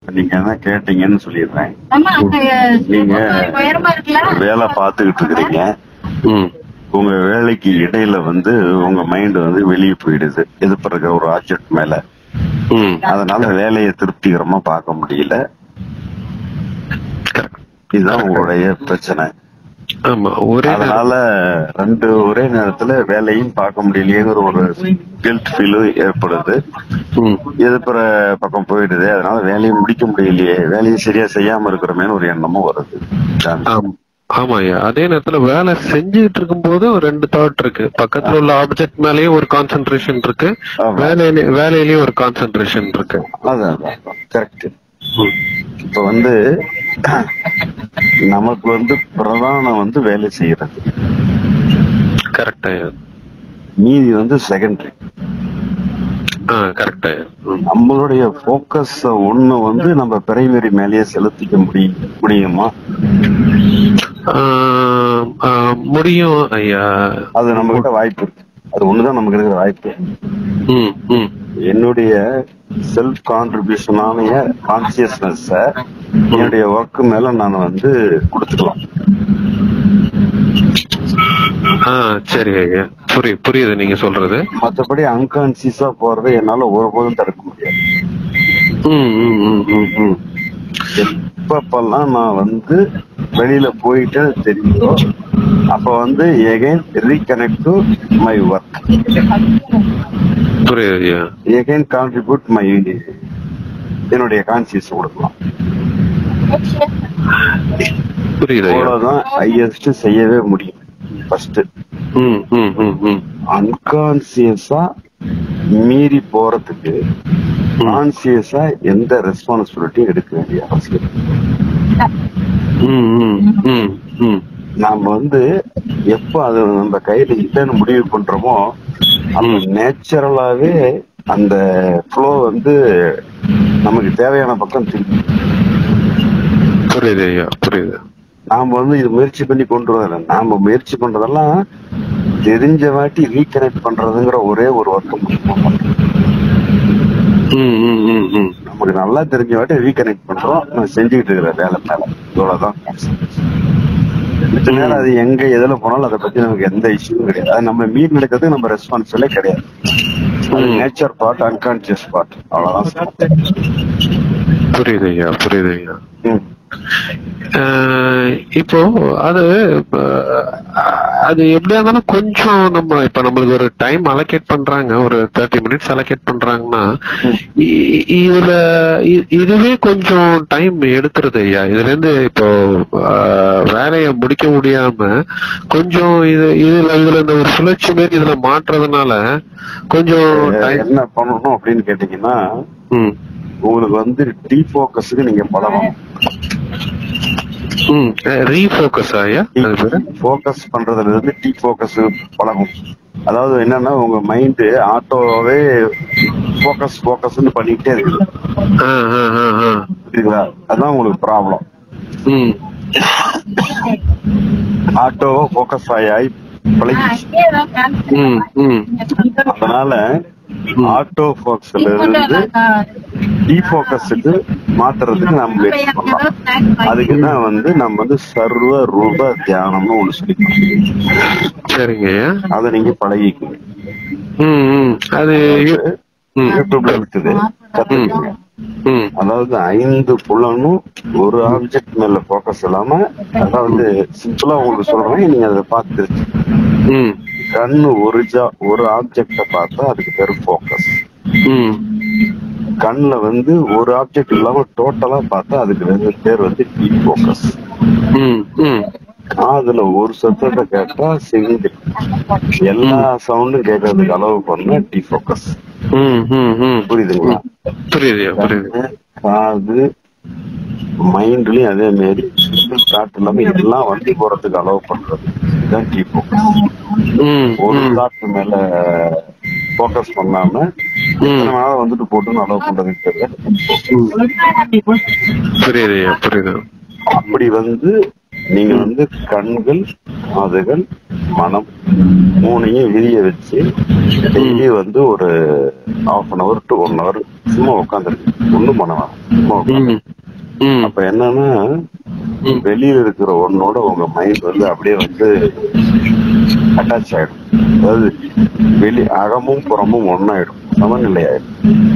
நீங்க என்ன கேட்டீங்கன்னு சொல்லிடுறேன் ஆமா அங்க நீங்க உயரமா இருக்குல்ல வேலை பார்த்துக்கிட்டு இருக்கிறீங்க ம் உங்க வேலைக்கு இடையில வந்து உங்க மைண்ட் வந்து வெளியே போயிடுது எதிர்ப்பு ஒரு ஆப்ஜெக்ட் மேல ம் அதனால வேலையை திருப்திகரமா பார்க்க முடியல இதுதான் உங்களுடைய பிரச்சனை ஆமா ஒரே நேரம் அதனால ரெண்டு ஒரே நேரத்துல வேலையும் பார்க்க முடியலையேங்கிற ஒரு கில்ட் ஃபீல் ஏற்படுது ம் எதிர்ப்புற பக்கம் போயிடுது அதனால வேலையை முடிக்க முடியலையே வேலையை சரியா செய்யாம இருக்கிறோமேன்னு ஒரு எண்ணமும் வருது இதான். ஆம். ஆமாய்யா அதே நேரத்துல வேலை செஞ்சுட்டு இருக்கும்போது ஒரு ரெண்டு தாட் இருக்கு பக்கத்துல உள்ள ஆப்ஜெக்ட் மேலயும் ஒரு கான்சென்ட்ரேஷன் இருக்கு ஆமா. வேலையில வேலையிலயும் ஒரு கான்சென்ட்ரேஷன் இருக்கு அதான் கரெக்ட் இப்ப வந்து நமக்கு வந்து பிரதானம் வந்து வேலை செய்யறது கரெக்டா மீதி வந்து செகண்டரி ஆ கரெக்டா நம்மளுடைய போக்கஸ் ஒண்ணு வந்து நம்ம பிரைமரி மேலேயே செலுத்திக்க முடியும் முடியுமா முடியும் ஐயா அது நம்ம கிட்ட வாய்ப்பு இருக்கு அது ஒண்ணுதான் நமக்கு இருக்கிற வாய்ப்பு ம் ம் என்னுடைய செல்ஃப் கான்ட்ரிபியூஷனான கான்சியஸ்னஸ் என்னுடைய ஒர்க் மேல நான் வந்து கொடுத்துக்கலாம் ஆ சரி ஐயா புரியுது புரியுது நீங்க சொல்றது மத்தபடி அன்கான்சியஸா போறதை என்னால ஒருபோதும் தடுக்க முடியாது ம் ம் ம் ம் ம் எப்பப்பெல்லாம் நான் வந்து வெளியில போயிட்டு தெரியுதோ அப்ப வந்து again reconnect to my work புரியுது ஐயா எகைன் கான்ட்ரிபியூட் மை என்னுடைய கான்சியஸ் கொடுக்கலாம் புரியுது ஐயா அவ்வளவுதான் ஹையஸ்ட் செய்யவே முடியும் ஃபர்ஸ்ட் ம் ம் ம் ம் அன்கான்சியஸா மீறி போறதுக்கு கான்சியஸா எந்த ரெஸ்பான்சிபிலிட்டியும் எடுக்க வேண்டிய அவசியம் இல்லை. ம் ம் ம் ம் நாம வந்து எப்ப அது நம்ம கையில இல்லைன்னு முடிவு பண்றோமோ அந்த நேச்சுரலாவே அந்த ஃப்ளோ வந்து நமக்கு தேவையான பக்கம் திருப்பி புரியுது ஐயா புரியுது நாம வந்து இது முயற்சி பண்ணி கொண்டு வரல நாம முயற்சி பண்றதெல்லாம் தெரிஞ்ச வாட்டி ரீகனெக்ட் பண்றதுங்கிற ஒரே ஒரு ஒர்க்கம் ம் ம் ம் ம் நமக்கு நல்லா தெரிஞ்ச வாட்டி ரீகனெக்ட் பண்றோம் நான் செஞ்சுக்கிட்டு இருக்கிற வேலை மேல இவ்வளவுதான் மிச்ச நேரம் அது எங்க எதுல போனாலும் அதை பத்தி நமக்கு எந்த இஷ்யூவும் கிடையாது அது நம்ம மீட் நடக்கிறதுக்கு நம்ம ரெஸ்பான்சிபிளே கிடையாது அது நேச்சர் பார்ட் அன்கான்சியஸ் பார்ட் அவ்வளவுதான் புரியுது ஐயா புரியுது ஐயா ம். அஹ் இப்போ அது அஹ், அது எப்படியா இருந்தாலும் கொஞ்சம் நம்ம இப்ப நம்மளுக்கு ஒரு டைம் அலோகேட் பண்றாங்க ஒரு தேர்ட்டி மினிட்ஸ் அலோகேட் பண்றாங்கன்னா இ- இதுல இ- இதுவே கொஞ்சம் டைம் எடுக்கிறது ஐயா இதுல இருந்து இப்போ அஹ், வேலையை முடிக்க முடியாம கொஞ்சம் இது இதுல இதுல இந்த ஒரு சுழற்சி மாரி இதுல மாற்றுறதுனால கொஞ்சம் டைம் என்ன பண்ணணும் அப்படின்னு கேட்டீங்கன்னா ம் உங்களுக்கு வந்து டீ ஃபோக்கஸுக்கு நீங்க பழகணும் ம் ரீஃபோக்கஸ் ஐயா அது பேரு ஃபோக்கஸ் பண்றதுல இருந்து டீ ஃபோக்கஸ் பழகும் அதாவது என்னன்னா உங்க மைண்ட் ஆட்டோவே ஃபோக்கஸ் ஃபோக்கஸ்னு பண்ணிக்கிட்டே இருக்குது ஆ ஆ ஆ ஆ புரியுதுங்களா அதான் உங்களுக்கு ப்ராப்ளம் ம் ஆட்டோவை ஃபோக்கஸ் ஆகி ஆகி பழகிடுச்சு ம் ம் அதனால ஆட்டோ ஃபோக்கஸ்ல இருந்து டீஃபோக்கஸுக்கு மாத்துறதுக்கு நம்ம முயற்சி பண்ணலாம் அதுக்கு தான் வந்து நம்ம வந்து சர்வ ரூப தியானம்னு ஒண்ணு சொல்லிக்கலாம் சரிங்க ஐயா அதை நீங்க பழகிக்கணும் ம் ம் அது யூ- ம் யூடியூப்ல இருக்குது கத்துக்கங்க ம் அதாவது ஐந்து புலனும் ஒரு ஆப்ஜெக்ட் மேல ஃபோக்கஸ் இல்லாம அதாவது சிம்பிளா உங்களுக்கு சொல்றேன் நீங்க அதை பார்த்து ம் கண்ணு ஒரு ஜா ஒரு ஆப்ஜெக்ட பார்த்தா அதுக்கு பேரு ஃபோக்கஸ் ம் கண்ணுல வந்து ஒரு ஆப்ஜெக்ட் இல்லாம டோட்டலா பார்த்தா அதுக்கு வந்து பேர் வந்து டீப் ஃபோக்கஸ் ம் ம் காதுல ஒரு சத்தத்தை கேட்டா சிங்கிள் எல்லா சவுண்டும் கேட்கறதுக்கு அளவு பண்ணா டீ ஃபோக்கஸ் ம் ம் ம் புரியுதுங்களா புரியுது ஐயா புரியுது கண்ணு, காது மைண்ட்லயும் அதே மாதிரி சிங்கிள் தாட் இல்லாம எல்லாம் வண்டி போறதுக்கு அளவு பண்றது இதுதான் டீ ஃபோக்கஸ் ம் ஒரு ம் தாட் மேல ஃபோக்கஸ் பண்ணாம எத்தனை நாள் வந்துட்டு போட்டுன்னு அளவு பண்றதுக்கு தெரியல புரியுது ஐயா புரியுது அப்படி வந்து நீங்க வந்து கண்கள் காதுகள் மனம் மூணையும் விரிய வச்சு டெய்லி வந்து ஒரு half an hour to one hour சும்மா உட்காந்துருக்கு ஒண்ணும் பண்ண வேணாம் சும்மா உட்காந்து ம் ம் அப்ப என்னன்னா ம். வெளியில இருக்கிற ஒன்னோட உங்க மைண்ட் வந்து அப்படியே வந்து அட்டாச் ஆயிடும் அதாவது வெளி அகமும் புறமும் ஒன்னாயிடும் சமநிலை ஆயிடும்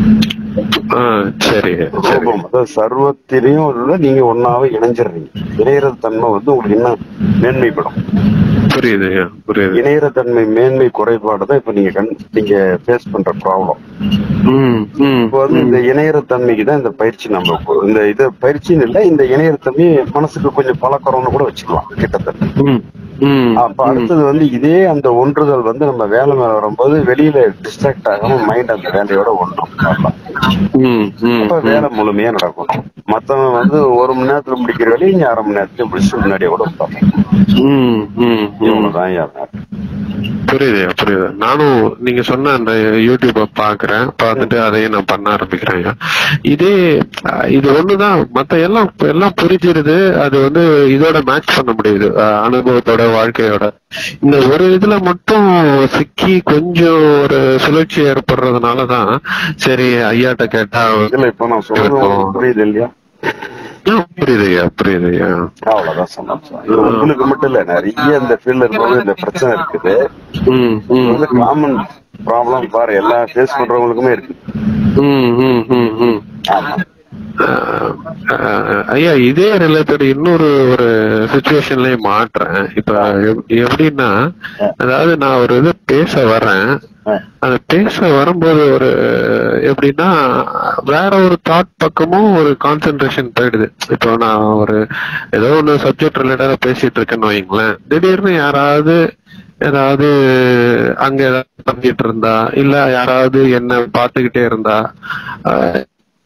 ஆ சரி சரி கோபம் அதாவது சர்வத்திலையும் உள்ள நீங்க ஒன்னாவே இணைஞ்சிடுறீங்க இணையற தன்மை வந்து உங்களுக்கு இன்னும் மேன்மைப்படும் புரியுது ஐயா புரியுது இணையற தன்மை மேன்மை குறைபாடு தான் இப்ப நீங்க கண் நீங்க ஃபேஸ் பண்ற ப்ராப்ளம் ம் ம் இப்போ வந்து இந்த இணையற தன்மைக்கு தான் இந்த பயிற்சி நம்ம இப்போ- இந்த இது பயிற்சின்னு இல்ல இந்த இணையற தன்மை மனசுக்கு கொஞ்சம் பழக்கறோம்னு கூட வச்சுக்கலாம் கிட்டத்தட்ட ம் ம் அப்ப அடுத்தது வந்து இதே அந்த ஒன்றுதல் வந்து நம்ம வேலை மேல வரும்போது வெளியில டிஸ்ட்ராக்ட் ஆகாம மைண்ட் அந்த வேலையோட ஒன்றும் வரலாம். ம் ம் அப்ப வேலை முழுமையா நடக்கும் மத்தவன் வந்து ஒரு மணி நேரத்துல முடிக்கிற வேலையை நீ அரை மணி நேரத்துல முடிச்சு முன்னாடியே கூட உட்காரலாம். ம் ம் ம் இவ்வளவுதான் என் வேலை. புரியுது புரியுது நானும் நீங்க சொன்ன அந்த யூடியூப பாக்குறேன் பார்த்துட்டு அதையும் நான் பண்ண ஆரம்பிக்கிறேன் ஐயா. இதே அஹ், இது ஒண்ணுதான் மத்த எல்லாம் எல்லாம் புரிஞ்சிருது அது வந்து இதோட மேட்ச் பண்ண முடியுது அஹ், அனுபவத்தோட வாழ்க்கையோட இந்த ஒரு இதுல மட்டும் சிக்கி கொஞ்சம் ஒரு சுழற்சி ஏற்படுறதுனாலதான் சரி ஐயாட்ட கேட்டா இதுல இப்ப நான் சொல்றது உங்களுக்கு புரியுது இல்லையா ஆ, புரியுது ஐயா புரியுது ஐயா அவ்வளவுதான் சந்தோஷம் இது உங்களுக்கு மட்டும் இல்ல நிறைய இந்த ஃபீல்ட்ல இருக்கும்போது இந்த பிரச்சனை இருக்குது ம் இது ம் வந்து காமன் ப்ராப்ளம் பாரு எல்லா ஃபேஸ் பண்றவங்களுக்குமே இருக்கு ம் ம் ம் ம் ஆமா ஆஹ் ஆஹ் ஐயா இதே ரிலேட்டட் இன்னொரு ஒரு சுச்சுவேஷன்லயே மாட்டுறேன் இப்ப எப்- எப்படின்னா அதாவது நான் ஒரு இது பேச வர்றேன் அந்த பேச வரும்போது ஒரு எப்படின்னா வேற ஒரு தாட் பக்கமும் ஒரு கான்சென்ட்ரேஷன் போயிடுது இப்போ நான் ஒரு ஏதோ ஒன்று சப்ஜெக்ட் ரிலேட்டடா பேசிட்டு இருக்கேன்னு வைங்களேன் திடீர்னு யாராவது ஏதாவது அங்க ஏதாவது பண்ணிட்டு இருந்தா இல்ல யாராவது என்ன பார்த்துக்கிட்டே இருந்தா ஆஹ்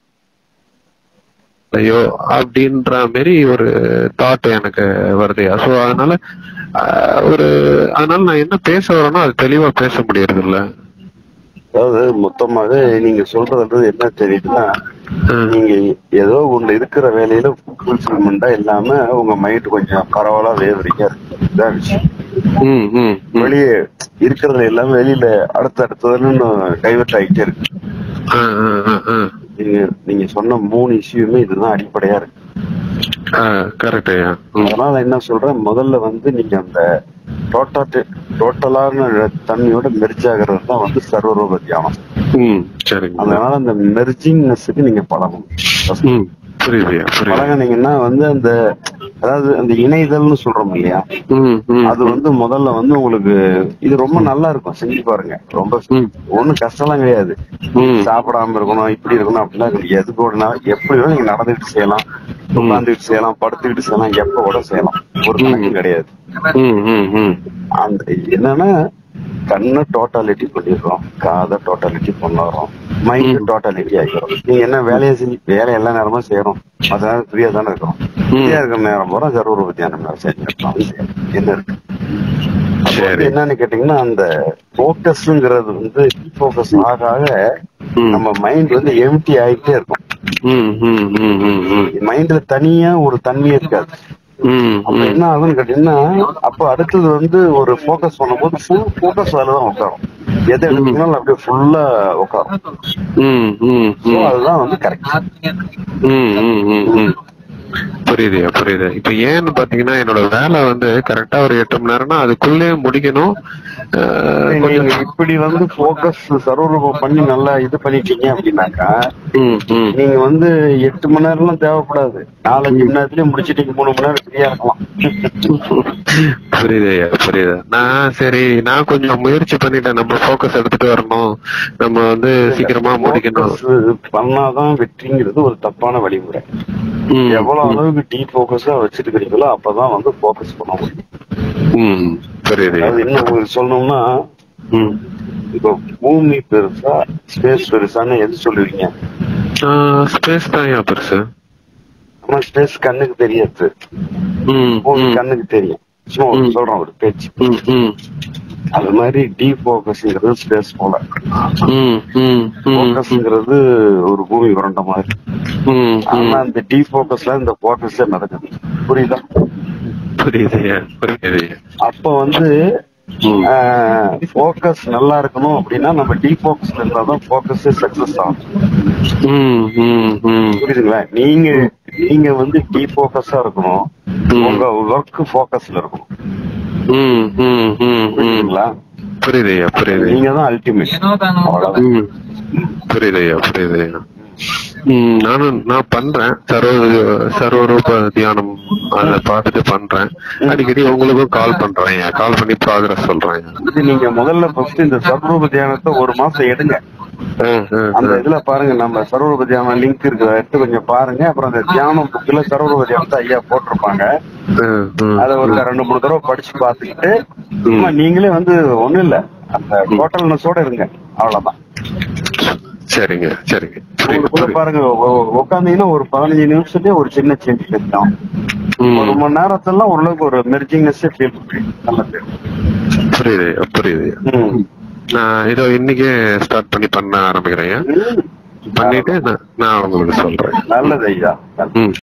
ஐயோ அப்படின்ற மாதிரி ஒரு தாட் எனக்கு வருதுயா சோ அதனால ஆஹ், ஒரு அதனால நான் என்ன பேச வரேனோ அது தெளிவா பேச முடியறது இல்ல அதாவது மொத்தமாவே நீங்க சொல்றது என்ன தெரியுதுன்னா நீங்க ஏதோ ஒண்ணு இருக்கிற வேலையில ஃபுல்ஃபில்மெண்டா இல்லாம உங்க மைண்ட் கொஞ்சம் பரவலா வேவரிங்க இருக்கு இதான் விஷயம் ம் ம் வெளியே இருக்கிறதுல எல்லாமே வெளியில அடுத்த அடுத்ததுன்னு டைவர்ட் ஆகிட்டே இருக்கு நீங்க நீங்க சொன்ன மூணு இஷ்யூமே இதுதான் அடிப்படையா இருக்கு கரெக்ட் ஐயா ம் அதனால என்ன சொல்றேன் முதல்ல வந்து நீங்க அந்த டோட்டா டோட்டலான தன்மையோட மெர்ஜ் ஆகிறது தான் வந்து சர்வரூப தியானம் ம் சரிங்க அதனால அந்த மெர்ஜிங்னஸுக்கு நீங்க பழகணும் First ம் புரியுதுயா புரியுது பழகுனீங்கன்னா வந்து அந்த அதாவது அந்த இணைதல்னு சொல்றோம் இல்லையா ம் ம் அது வந்து முதல்ல வந்து உங்களுக்கு இது ரொம்ப நல்லா இருக்கும் செஞ்சு பாருங்க ரொம்ப ம். ஒண்ணும் கஷ்டம்லாம் கிடையாது ம் சாப்பிடாம இருக்கணும் இப்படி இருக்கணும் அப்படிலாம் கிடையாது எது கூட எப்படி வேணும் நீங்க நடந்துகிட்டு செய்யலாம் உட்காந்துக்கிட்டு செய்யலாம் படுத்துக்கிட்டு செய்யலாம் எப்ப கூட செய்யலாம் ஒரு கணக்கும் கிடையாது ம் ம் ம் அந்த என்னன்னா கண்ணை டோட்டாலிட்டி பண்ணிடுறோம் காதை டோட்டாலிட்டி பண்ணுறோம் மைண்ட் டோட்டாலிட்டி ஆகிக்கிறோம் நீங்க என்ன வேலையை செஞ்சு வேலை எல்லா நேரமும் செய்யறோம் மற்ற நேரம் ஃப்ரீயா தானே இருக்கிறோம் ஃப்ரீயா இருக்கிற நேரம் பூரா கர்வரூப தியானம் நேரம் செஞ்சிருக்கோம் என்ன இருக்கு அப்ப வந்து சரி. என்னன்னு கேட்டீங்கன்னா அந்த போக்கஸ்ங்கிறது வந்து போக்கஸ் ஆக ஆக ம். நம்ம மைண்ட் வந்து எம்டி ஆகிட்டே இருக்கும் ம் ம் ம் ம் ம் மைண்ட்ல தனியா ஒரு தன்மையே இருக்காது ம் அப்ப ம் என்ன ஆகும்னு கேட்டீங்கன்னா அப்ப அடுத்தது வந்து ஒரு ஃபோக்கஸ் பண்ணும்போது ஃபுல் ஃபோக்கஸ் அதுல தான் உட்காரும் எதை எடுத்தீங்கனாலும் அப்படியே ஃபுல்லா உட்காரும் ம் ம் So ம் அதுதான் வந்து கரெக்ட் ம் ம் ம் ம் புரியுதுயா புரியுது இப்ப ஏன்னு பாத்தீங்கன்னா என்னோட வேலை வந்து கரெக்டா ஒரு எட்டு மணி நேரம்னா அதுக்குள்ளேயே முடிக்கணும் அஹ், நீங்க கொஞ்சம் இப்படி வந்து ஃபோக்கஸ் சர்வரூபம் பண்ணி நல்லா இது பண்ணிட்டீங்க அப்படின்னாக்கா ம் ம் நீங்க வந்து எட்டு மணி நேரம்லாம் தேவைப்படாது நாலஞ்சு மணி நேரத்துலயே முடிச்சிட்டீங்க மூணு மணி நேரம் ஃப்ரீயா இருக்கலாம் புரியுது ஐயா புரியுது நான் சரி நான் கொஞ்சம் முயற்சி பண்ணிட்டேன் நம்ம ஃபோக்கஸ் எடுத்துட்டு வரணும் நம்ம வந்து சீக்கிரமா முடிக்கணும் Focus பண்ணாதான் வெற்றிங்கிறது ஒரு தப்பான வழிமுறை ம், எவ்வளவு அளவுக்கு டீப் ஃபோக்கஸா வச்சிருக்கிறீங்களோ அப்பதான் வந்து ஃபோக்கஸ் பண்ண முடியும் ம் புரியுது ஐயா. அதாவது இன்னும் உங்களுக்கு சொல்லணும்னா ம் இப்போ பூமி பெருசா ஸ்பேஸ் பெருசான்னு எது சொல்லுவீங்க ஸ்பேஸ் தான் ஐயா பெருசு ஆனா ஸ்பேஸ் கண்ணுக்கு தெரியாது ம் பூமி ம் கண்ணுக்கு தெரியும் சும்மா ஒரு சொல்றேன் ஒரு பேச்சு ம் ம் அது மாதிரி டீப் ஃபோக்கஸ்ங்கிறது ஸ்பேஸ் போல ம் ம் ம் ஃபோக்கஸ்ங்கிறது ஒரு பூமி உருண்ட மாதிரி ம் ஆனா இந்த டீப் ஃபோக்கஸ்ல இந்த ஃபோக்கஸ்ல நடக்குது புரியுதா புரியுது ஐயா புரியுது ஐயா அப்ப வந்து ம். ஃபோக்கஸ் நல்லா இருக்கணும் அப்படின்னா நம்ம டீஃபோக்கஸ் இருந்தாதான் ஃபோக்கஸ் சக்சஸ் ஆகும் ம் ம் ம் புரியுதுங்களா நீங்க நீங்க வந்து டீஃபோக்கஸா இருக்கணும் ம். உங்க ஒர்க் ஃபோக்கஸ்ல இருக்கணும் ம் ம் ம் ம் புரியுதுங்களா புரியுது ஐயா புரியுது நீங்க தான் அல்டிமேட் அவ்வளவுதான் ம். புரியுது ஐயா புரியுது ஐயா ம், நானும் நான் பண்றேன் சர்வ சர்வரூப தியானம் அதை பார்த்துட்டு பண்றேன் அடிக்கடி உங்களுக்கும் கால் பண்றேன் ஐயா கால் பண்ணி ப்ராக்ரஸ் சொல்றேன் ஐயா. இது நீங்க முதல்ல ஃபர்ஸ்ட் இந்த சர்வரூப தியானத்தை ஒரு மாசம் எடுங்க ஆ, ஆ, அந்த இதுல பாருங்க நம்ம சர்வரூப தியானம் லிங்க் இருக்கு அதை எடுத்து கொஞ்சம் பாருங்க அப்புறம் அந்த தியானம் புக்ல சர்வரூப தியானத்தை ஐயா போட்டிருப்பாங்க ஆ, ஆ. அதை ஒரு ரெண்டு மூணு தடவை படிச்சு பார்த்துக்கிட்டு சும்மா நீங்களே வந்து ஒண்ணும் இல்ல அந்த டோட்டல்னஸோட இருங்க அவ்வளவுதான் சரிங்க சரிங்க புரியுது உங்களுக்குள்ள புரியுது பாருங்க உ- உட்காந்தீங்கன்னா ஒரு பதினஞ்சு நிமிஷத்துலயே ஒரு சின்ன சேஞ்ச் தெரியும் ம். ஒரு மணி நேரத்தெல்லாம் ஓரளவுக்கு ஒரு மெர்ஜிங்னஸ் ஃபீல் பண்ணுறீங்க நல்ல பேர் புரியுது ஐயா, புரியுது ஐயா. ம். நான் இதோ இன்னைக்கே ஸ்டார்ட் பண்ணி பண்ண ஆரம்பிக்கிறேன் ஐயா. ம். பண்ணிட்டு நான் நான் உங்களுக்கு சொல்றேன் நல்லது ஐயா ம்